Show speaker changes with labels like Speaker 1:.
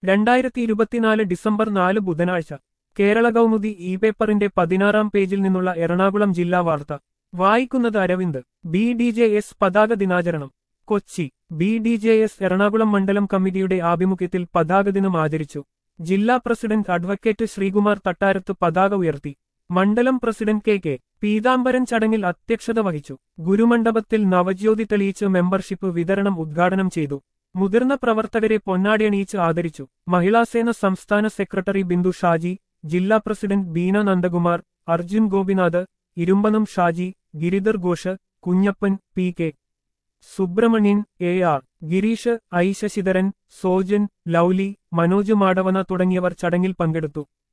Speaker 1: രണ്ടായിരത്തി ഇരുപത്തിനാല് ഡിസംബർ നാല് ബുധനാഴ്ച കേരള കൗമുദി ഇ പേപ്പറിന്റെ പതിനാറാം പേജിൽ നിന്നുള്ള എറണാകുളം ജില്ലാ വാർത്ത വായിക്കുന്നത് Aravind B D J S പതാക ദിനാചരണം Kochi B D J S Ernakulam മണ്ഡലം കമ്മിറ്റിയുടെ ആഭിമുഖ്യത്തിൽ പതാക ദിനം ആചരിച്ചു ജില്ലാ പ്രസിഡന്റ് അഡ്വക്കേറ്റ് ശ്രീകുമാർ തട്ടാരത്ത് പതാക ഉയർത്തി മണ്ഡലം പ്രസിഡന്റ് കെ കെ പീതാംബരൻ ചടങ്ങിൽ അധ്യക്ഷത വഹിച്ചു ഗുരുമണ്ഡപത്തിൽ നവജ്യോതി തെളിയിച്ച് മെമ്പർഷിപ്പ് വിതരണം ഉദ്ഘാടനം ചെയ്തു മുതിർന്ന പ്രവർത്തകരെ പൊന്നാടിയണിയിച്ച് ആദരിച്ചു മഹിളാസേന സംസ്ഥാന സെക്രട്ടറി ബിന്ദു ഷാജി ജില്ലാ president Beena Nandakumar Arjun Gopinath Irumpanam Shaji Giridhar Ghosh Kunjappan P K Subrahmanyan A R Gireesh I Sasidharan Sojan Lovely Manoj Madavana തുടങ്ങിയവർ ചടങ്ങിൽ പങ്കെടുത്തു